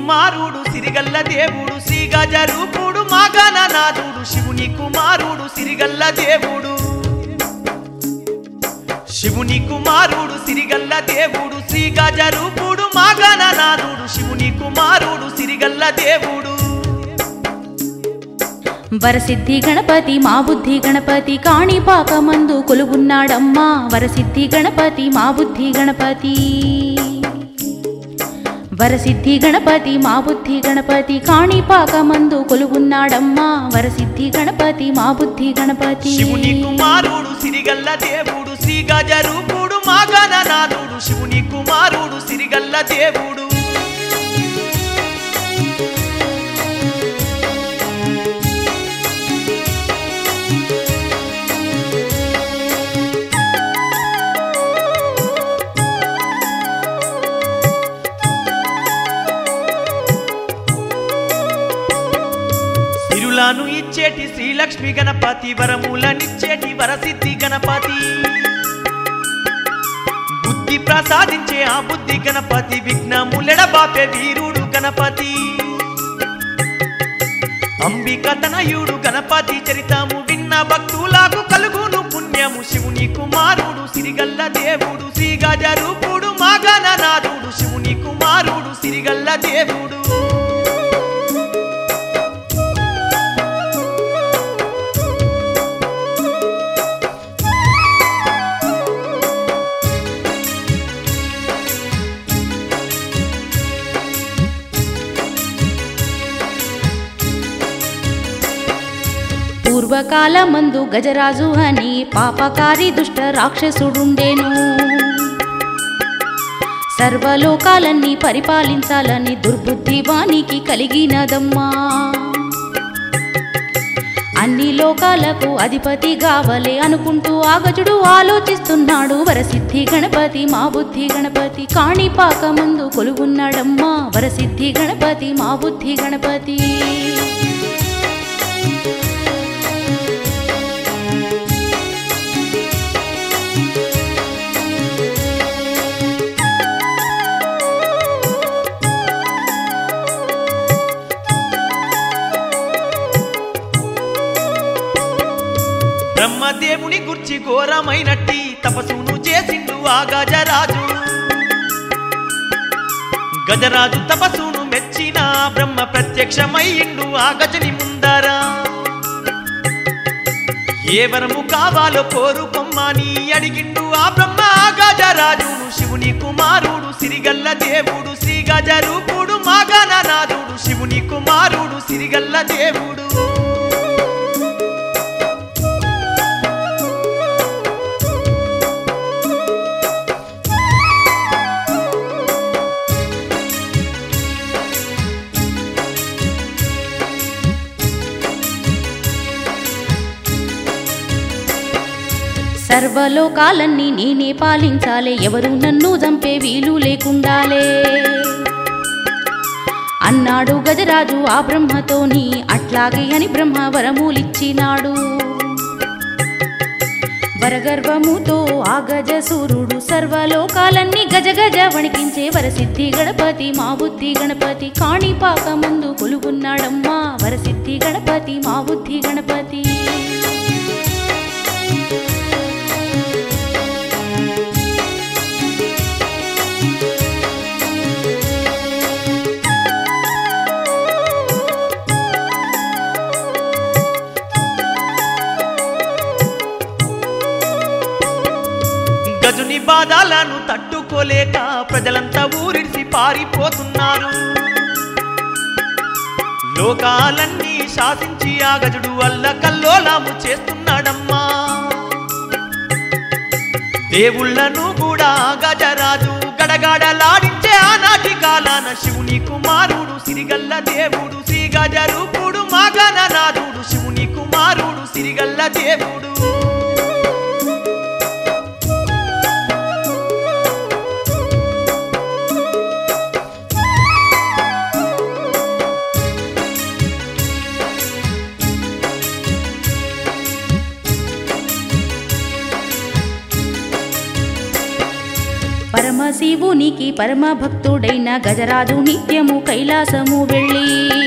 కుమారుడు సిరిగల్ల దేవుడు శ్రీ గజరూపుడు మాగననాథుడు శివుని కుమారుడు సిరిగల్ల దేవుడు శివుని కుమారుడు సిరిగల్ల దేవుడు శ్రీ గజరూపుడు మాగననాథుడు శివుని కుమారుడు సిరిగల్ల దేవుడు వరసిద్ధి గణపతి మా బుద్ధి గణపతి కాణిపాకమందు కొలుగున్నాడమ్మా వరసిద్ధి గణపతి మా బుద్ధి గణపతి వరసిద్ధి గణపతి మా బుద్ధి గణపతి కాణిపాకమందు కొలుగున్నాడమ్మా వరసిద్ధి గణపతి మా బుద్ధి గణపతి శివుని కుమారుడు సిరిగల్ల దేవుడు శ్రీ గజరూపుడు మాగననాథుడు శివుని కుమారుడు సిరిగల్ల దేవుడు సిరులను ఇచ్చేటి శ్రీలక్ష్మి గణపతి వరములనిచ్చేటి వరసిద్ధి గణపతి బుద్ధి ప్రసాదించే ఆ బుద్ధి గణపతి విఘ్నములెడబాపే వీరుడు గణపతి అంబిక తనయుడు గణపతి చరితము విన్న భక్తులకు కలుగును పుణ్యము శివుని కుమారుడు సిరిగల్ల దేవుడు శ్రీ గజరూపుడు మాగననాథుడు శివుని కుమారుడు సిరిగల్ల దేవుడు పూర్వకాలమందు గజరాజు అని పాపకారి దుష్ట రాక్షసుడుండేను సర్వలోకాలన్నీ పరిపాలించాలని దుర్బుద్ధి వానికి కలిగినదమ్మా అన్ని లోకాలకు అధిపతి కావలే అనుకుంటూ ఆగజుడు ఆలోచిస్తున్నాడు వరసిద్ధి గణపతి మా బుద్ధి గణపతి కాణిపాక ముందు కొలుగున్నాడమ్మా వరసిద్ధి గణపతి మా బుద్ధి గణపతి బ్రహ్మదేవుని గుర్చి ఘోరమైనట్టి తపస్సును చేసిండు ఆ గజరాజు గజరాజు తపస్సును మెచ్చిన బ్రహ్మ ప్రత్యక్షమయ్యిండు ఆ గజని ముందరా ఏ వరము కావాలో కోరుకొమ్మని అడిగిండు ఆ బ్రహ్మ ఆ గజరాజును శివుని కుమారుడు సిరిగల్ల దేవుడు శ్రీ గజరూపుడు మాగననాథుడు శివుని కుమారుడు సిరిగల్ల దేవుడు సర్వలోకాలన్నీ నేనే పాలించాలే ఎవరు నన్ను చంపే వీలు లేకుండాలే అన్నాడు గజరాజు ఆ బ్రహ్మతోని అట్లాగే అని బ్రహ్మ వరములిచ్చినాడు వరగర్వముతో ఆ గజసూరుడు సర్వలోకాలన్నీ గజ గజ వణికించే వరసిద్ధి గణపతి మా బుద్ధి గణపతి కాణిపాక ముందు కొలుగున్నాడమ్మా వరసిద్ధి గణపతి మా బుద్ధి గణపతి గజుని బాధాలను తట్టుకోలేక ప్రజలంతా ఊరిడిసి పారిపోతున్నారు లోకాలన్నీ శాసించి ఆ గజుడు వల్ల కల్లోలాము చేస్తున్నాడమ్మా దేవుళ్ళను కూడా ఆ గజరాజు గడగడలాడించే ఆనాటి కాలాన శివుని కుమారుడు సిరిగల్ల దేవుడు శ్రీ గజరూపుడు మాగననాథుడు శివుని కుమారుడు సిరిగల్ల దేవుడు పరమశివునికి పరమ భక్తుడైన గజరాజు నిత్యము కైలాసము వెళ్ళి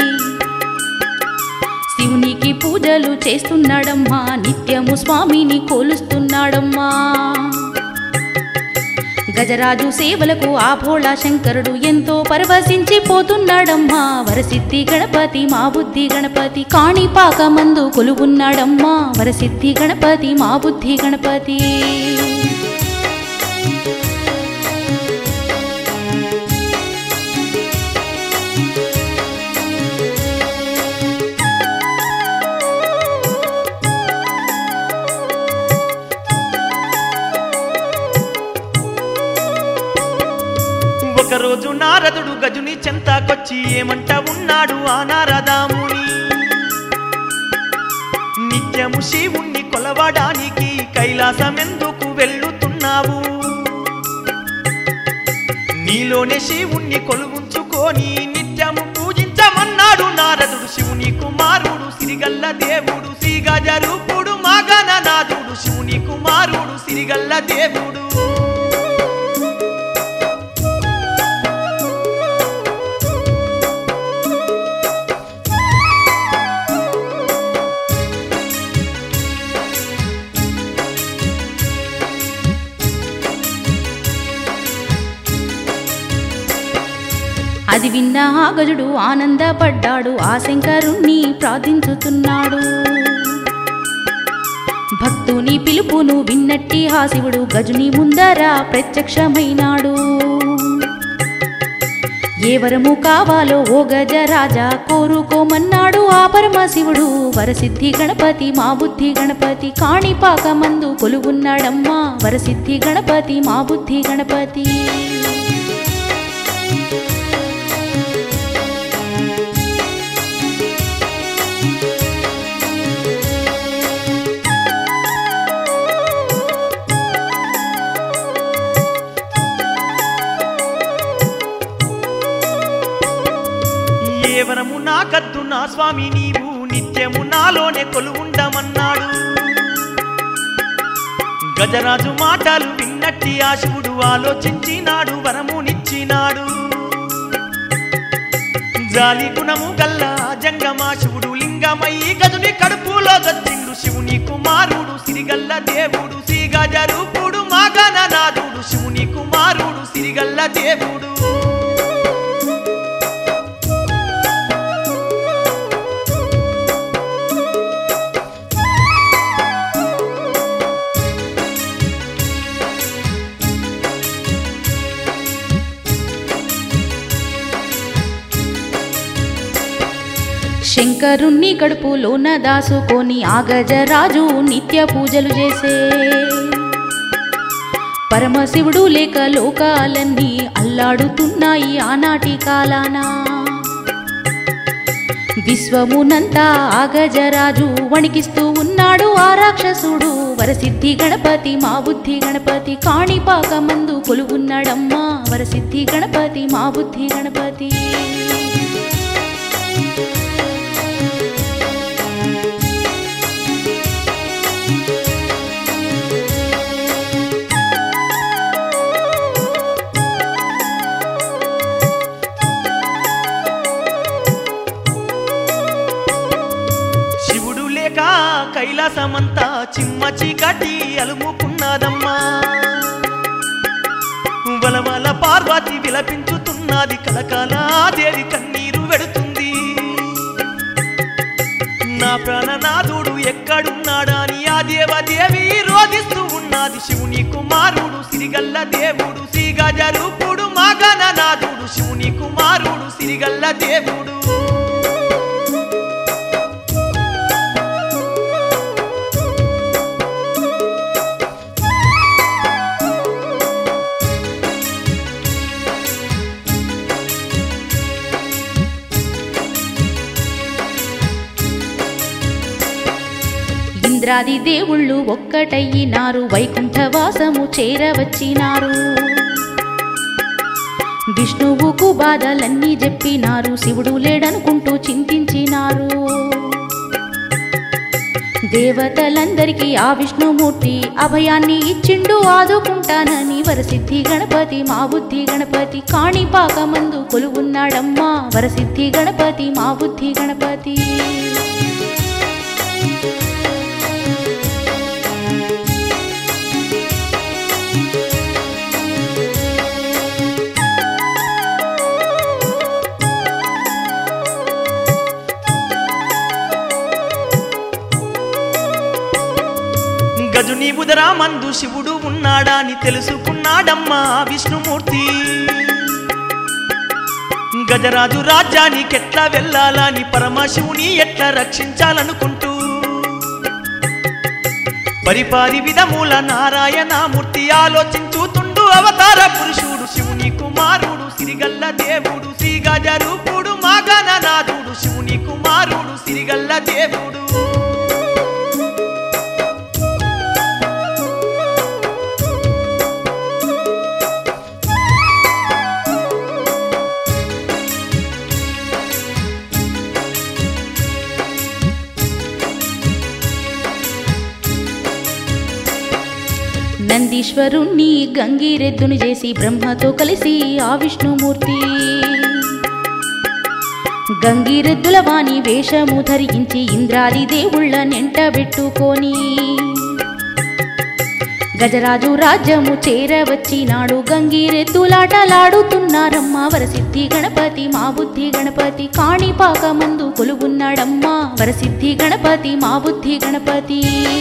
శివునికి పూజలు చేస్తున్నాడమ్మా నిత్యము స్వామిని కోలుస్తున్నాడమ్మా గజరాజు సేవలకు ఆ భోళా శంకరుడు ఎంతో పరవశించి పోతున్నాడమ్మా వరసిద్ధి గణపతి మా బుద్ధి గణపతి కాణిపాక మందు కొలువున్నాడమ్మా వరసిద్ధి గణపతి మా బుద్ధి గణపతి ఒకరోజు నారదుడు గజుని చెంతాకొచ్చి ఏమంట ఉన్నాడు ఆ నారదాముని నిత్యము శివుణ్ణి కొలవడానికి కైలాసమెందుకు వెళ్ళుతున్నావు నీలోనే శివుణ్ణి కొలువుంచుకొని నిత్యము పూజించమన్నాడు నారదుడు శివుని కుమారుడు సిరిగల్ల దేవుడు శ్రీగజరూపుడు మాగననాథుడు శివుని కుమారుడు సిరిగల్ల దేవుడు అది విన్న ఆ గజుడు ఆనందపడ్డాడు ఆ శంకరుణ్ణి ప్రార్థించుతున్నాడు భక్తుని పిలుపును విన్నట్టి ఆ శివుడు గజుని ముందర ప్రత్యక్షమైనాడు ఏ వరము కావాలో ఓ గజరాజా కోరుకోమన్నాడు ఆ పరమశివుడు వరసిద్ధి గణపతి మా బుద్ధి గణపతి కాణిపాక మందు కొలువున్నాడమ్మా వరసిద్ధి గణపతి మా బుద్ధి గణపతి ఏ వరము నాకద్దు నా స్వామి నీవు నిత్యము నాలోనే కొలువుండమన్నాడు గజరాజు మాటలు విన్నట్టి ఆ శివుడు ఆలోచించినాడు వరమునిచ్చినాడు జాలి గుణము గల్ల జంగమా శివుడు లింగమయ్యి గజుని కడుపులో దచ్చిండు శివుని కుమారుడు సిరిగల్ల దేవుడు శ్రీగజరూపుడు మాగననాథుడు శివుని కుమారుడు సిరిగల్ల దేవుడు శంకరుణ్ణి కడుపులోన దాసుకొని ఆ గజరాజు నిత్య పూజలు చేసే పరమశివుడు లేక లోకాలన్నీ అల్లాడుతున్నాయి ఆనాటి కాలాన విశ్వమునంతా ఆ గజరాజు వణికిస్తూ ఉన్నాడు ఆ రాక్షసుడు వరసిద్ధి గణపతి మా బుద్ధి గణపతి కాణిపాక మందు కొలువున్నాడమ్మా వరసిద్ధి గణపతి మా బుద్ధి గణపతి శివుడు లేక కైలాసమంతా చిమ్మ చీకటి అలుముకున్నదమ్మా వలవల పార్వతి విలపించుతున్నది కలకలాదేవి కన్నీరు వెడుతుంది నా ప్రాణనాథుడు ఎక్కడున్నాడని ఆ దేవదేవి రోధిస్తూ ఉన్నది శివుని కుమారుడు సిరిగల్ల దేవుడు శ్రీగజరూపుడు మాగననాథుడు శివుని కుమారుడు సిరిగల్ల దేవుడు ఇంద్రాది దేవుళ్ళు ఒక్కటయ్యినారు వైకుంఠవాసము చేరవచ్చినారు విష్ణువుకు బాధలన్నీ చెప్పినారు శివుడు లేడనుకుంటూ చింతించినారు దేవతలందరికీ ఆ విష్ణుమూర్తి అభయాన్ని ఇచ్చిండు ఆదుకుంటానని వరసిద్ధి గణపతి మా బుద్ధి గణపతి కాణిపాకమందు కొలువున్నాడమ్మా వరసిద్ధి గణపతి మా బుద్ధి గణపతి గజుని ఉదరా మందు శివుడు ఉన్నాడా అని తెలుసుకున్నాడమ్మా ఆ విష్ణుమూర్తి గజరాజు రాజ్యానికి ఎట్లా వెళ్ళాలని పరమశివుని ఎట్లా రక్షించాలనుకుంటూ పరిపారి విధముల నారాయణమూర్తి ఆలోచించుతుండు అవతార పురుషుడు శివుని కుమారుడు సిరిగల్ల దేవుడు శ్రీగజ రూపుడు మాగననాథుడు శివుని కుమారుడు సిరిగల్ల దేవుడు నందీశ్వరుణ్ణి గంగిరెద్దుని చేసి బ్రహ్మతో కలిసి ఆ విష్ణుమూర్తి గంగిరెద్దుల వాణి వేషము ధరించి ఇంద్రాది దేవుళ్ళ నెంటబెట్టుకొని గజరాజు రాజ్యము చేరవచ్చినాడు గంగిరెద్దులాటలాడుతున్నారమ్మ వరసిద్ధి గణపతి మా బుద్ధి గణపతి కాణిపాక ముందు కొలువున్నాడమ్మా వరసిద్ధి గణపతి మా బుద్ధి గణపతి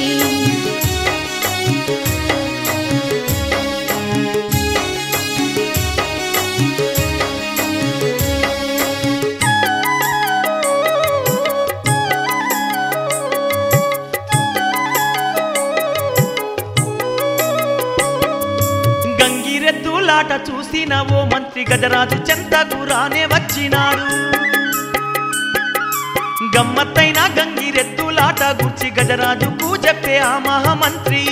గంగిరెద్దులాట చూసిన ఓ మంత్రి గజరాజు చెంతకు రానే వచ్చినాడు గమ్మత్తైన గంగిరెద్దులాట గుర్చి గజరాజుకు చెప్పే ఆ మహామంత్రి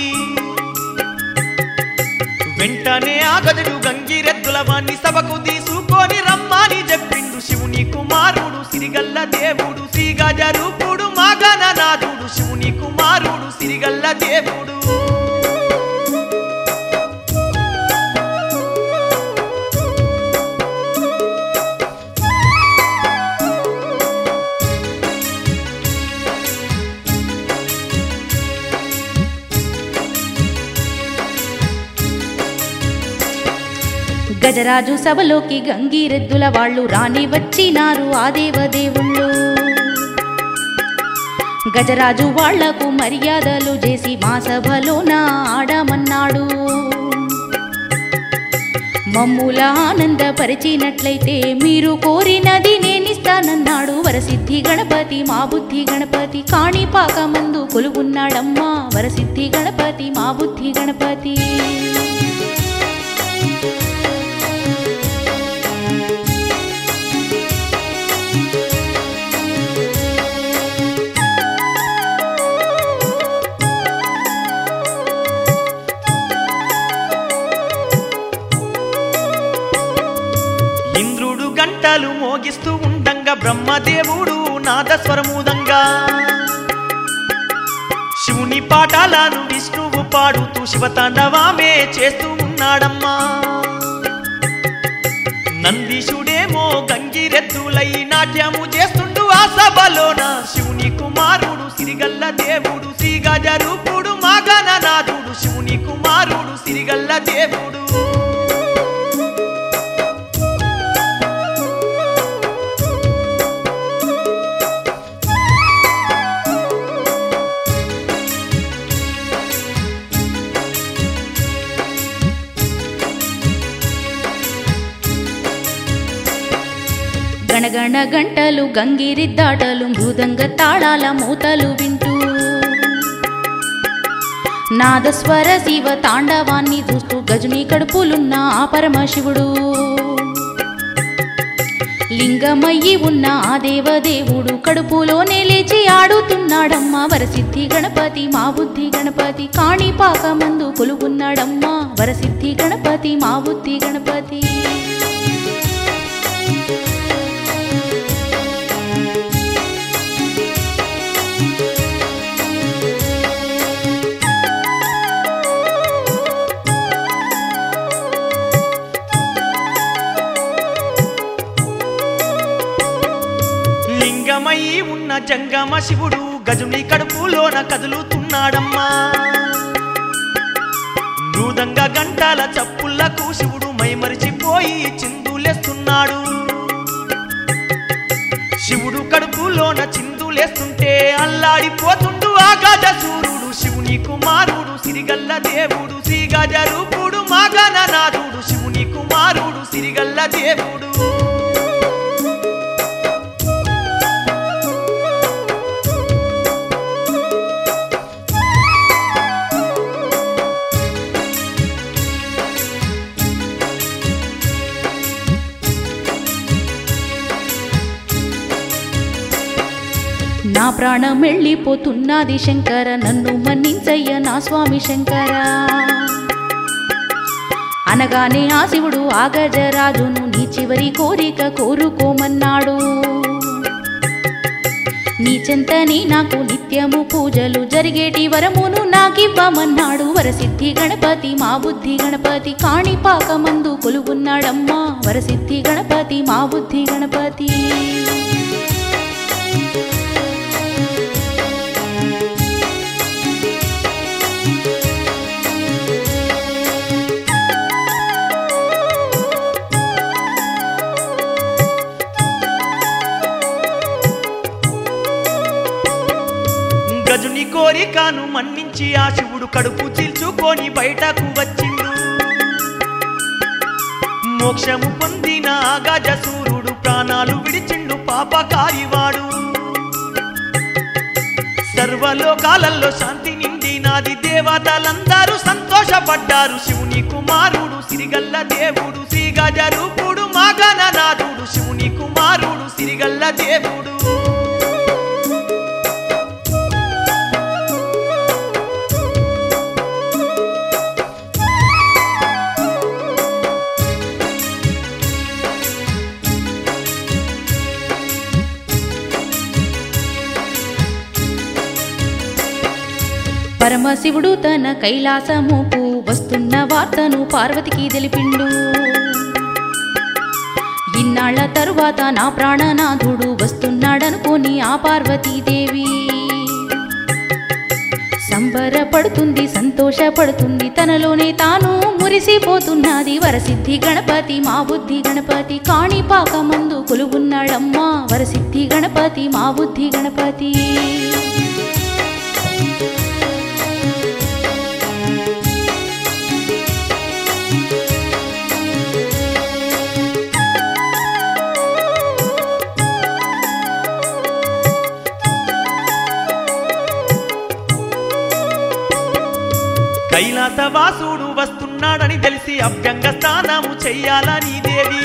వెంటనే ఆ గజుడు గంగిరెద్దుల వాణ్ణి సభకు తీసుకొని రమ్మని చెప్పిండు శివుని కుమారుడు సిరిగల్ల దేవుడు శ్రీగజ రూపుడు మాగననాథుడు శివుని కుమారుడు సిరిగల్ల దేవుడు గజరాజు సభలోకి గంగిరెద్దుల వాళ్ళు రాని వచ్చినారు ఆ దేవదేవుళ్ళు గజరాజు వాళ్లకు మర్యాదలు చేసి మా సభలోన ఆడమన్నాడు మమ్ముల ఆనందపరిచినట్లయితే మీరు కోరినది నేనిస్తానన్నాడు వరసిద్ధి గణపతి మా బుద్ధి గణపతి కాణిపాక మందు కొలువున్నాడమ్మా వరసిద్ధి గణపతి మా బుద్ధి గణపతి ఇంద్రుడు గంటలు మోగిస్తూ ఉండంగా బ్రహ్మదేవుడు నాదస్వరముదంగా శివుని పాఠాలను విష్ణువు పాడుతూ శివతాండవామే చేస్తూ ఉన్నాడమ్మా నందీశుడేమో గంగిరెద్దులై నాట్యము చేస్తుండు ఆ సభలోన శివుని కుమారుడు సిరిగల్ల దేవుడు శ్రీగజ రూపుడు మాగననాథుడు శివుని కుమారుడు సిరిగల్ల దేవుడు గణగణ గంటలు గంగిరిద్దాటలు మృదంగ తాళాల మూతలు వింటూ నాదస్వర శివ తాండవాన్ని చూస్తూ గజుని కడుపులున్న ఆ పరమశివుడు లింగమయ్యి ఉన్న ఆ దేవదేవుడు కడుపులోనే లేచి ఆడుతున్నాడమ్మా వరసిద్ధి గణపతి మా బుద్ధి గణపతి కాణిపాక మందు కొలువున్నాడమ్మా వరసిద్ధి గణపతి మా బుద్ధి గణపతి లింగమై ఉన్న జంగమ శివుడు గజుని కడుపులోన కదులుతున్నాడమ్మా మృదంగ గంటల చప్పుళ్లకు శివుడు మైమరిచిపోయి చిందులేస్తున్నాడు శివుడు కడుపులోన చిందులేస్తుంటే అల్లాడిపోతుండు ఆ గజసూరుడు శివుని కుమారుడు సిరిగల్ల దేవుడు శ్రీ గజరూపుడు మాగననాథుడు శివుని కుమారుడు సిరిగల్ల దేవుడు నా ప్రాణం వెళ్ళిపోతున్నది శంకర నన్ను మన్నించయ్య నా స్వామి శంకర అనగానే ఆ శివుడు ఆ గజరాజును నీ చివరి కోరిక కోరుకోమన్నాడు నీ చెంతని నాకు నిత్యము పూజలు జరిగేటి వరమును నాకివ్వమన్నాడు వరసిద్ధి గణపతి మా బుద్ధి గణపతి కాణిపాకమందు కొలువున్నాడమ్మా వరసిద్ధి గణపతి మా బుద్ధి గణపతి గజుని కోరికను మన్నించి ఆ శివుడు కడుపు చీల్చుకొని బయటకు వచ్చిండు మోక్షము పొందిన ఆ గజసూరుడు ప్రాణాలు విడిచిండు పాపకారివాడు సర్వలోకాలలో శాంతి నిండినాది దేవతలందరూ సంతోషపడ్డారు శివుని కుమారుడు సిరిగల్ల దేవుడు శ్రీ గజరూపుడు మాగననాథుడు శివుని కుమారుడు సిరిగల్ల దేవుడు పరమశివుడు తన కైలాసముకు వస్తున్న వార్తను పార్వతికి తెలిపిండు ఇన్నాళ్ల తరువాత నా ప్రాణనాథుడు వస్తున్నాడనుకొని ఆ పార్వతీదేవి సంబరపడుతుంది సంతోషపడుతుంది తనలోనే తాను మురిసిపోతున్నది వరసిద్ధి గణపతి మా బుద్ధి గణపతి కాణిపాకమందు కొలువున్నాడమ్మా వరసిద్ధి గణపతి మా బుద్ధి గణపతి కైలాసవాసుడు వస్తున్నాడని తెలిసి అభ్యంగ స్నానము చెయ్యాలని దేవి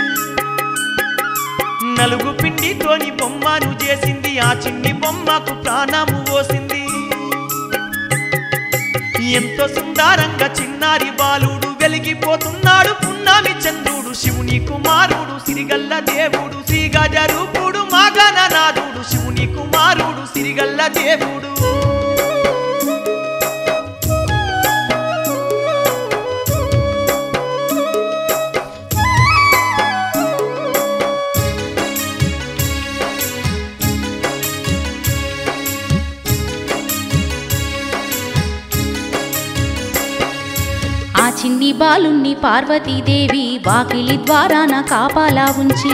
నలుగు పిండితోని బొమ్మను చేసింది ఆ చిన్ని బొమ్మకు ప్రాణము పోసింది ఎంతో సుందరంగా చిన్నారి బాలుడు వెలిగిపోతున్నాడు పున్నామి చంద్రుడు శివుని కుమారుడు సిరిగల్ల దేవుడు శ్రీ గజరూపుడు మాగననాథుడు శివుని కుమారుడు సిరిగల్ల దేవుడు ఆ చిన్ని బాలుణ్ణి పార్వతీదేవి వాకిలి ద్వారాన కాపాలా ఉంచి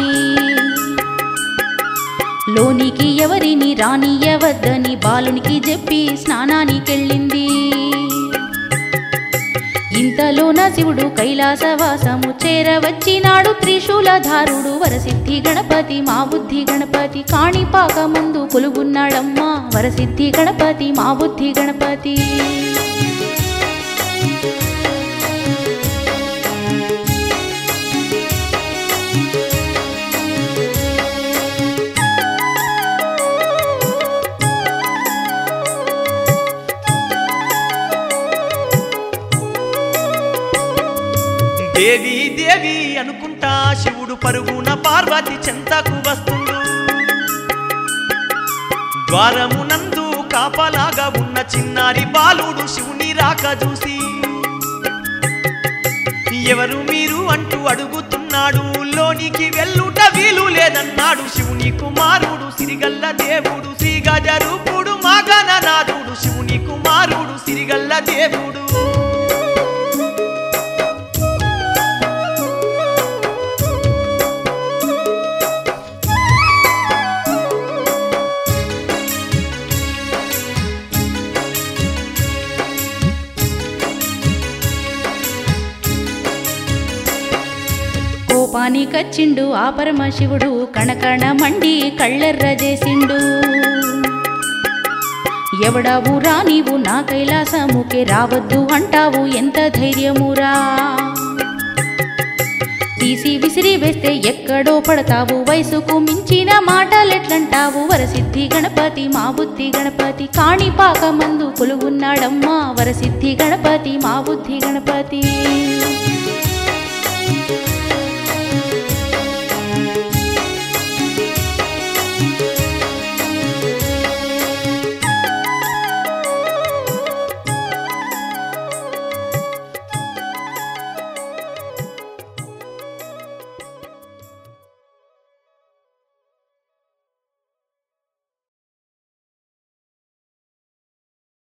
లోనికి ఎవరిని రానియవద్దని బాలునికి చెప్పి స్నానానికెళ్ళింది ఇంతలోన శివుడు కైలాసవాసము చేరవచ్చినాడు త్రిశూలధారుడు వరసిద్ధి గణపతి మా బుద్ధి గణపతి కాణిపాక ముందు కొలుగున్నాడమ్మా వరసిద్ధి గణపతి మా బుద్ధి గణపతి దేవి దేవి అనుకుంటా శివుడు పరుగున పార్వతి చెంతకు వస్తుండు ద్వారమునందు కాపలాగా ఉన్న చిన్నారి బాలుడు శివుని రాక చూసి ఎవరు మీరు అంటూ అడుగుతున్నాడు లోనికి వెళ్ళుట వీలు లేదన్నాడు శివుని కుమారుడు సిరిగల్ల దేవుడు శ్రీ గజరూపుడు మాగననాథుడు శివుని కుమారుడు సిరిగల్ల దేవుడు కోపానికచ్చిండు ఆ పరమశివుడు కణకణ మండి కళ్ళెర్ర చేసిండు ఎవడావురా నీవు నా కైలాసముకే రావద్దు అంటావు ఎంత ధైర్యమురా తీసి విసిరి వేస్తే ఎక్కడో పడతావు వయసుకు మించిన మాటలెట్లంటావు వరసిద్ధి గణపతి మా బుద్ధి గణపతి కాణిపాక మందు కొలువున్నాడమ్మా వరసిద్ధి గణపతి మా బుద్ధి గణపతి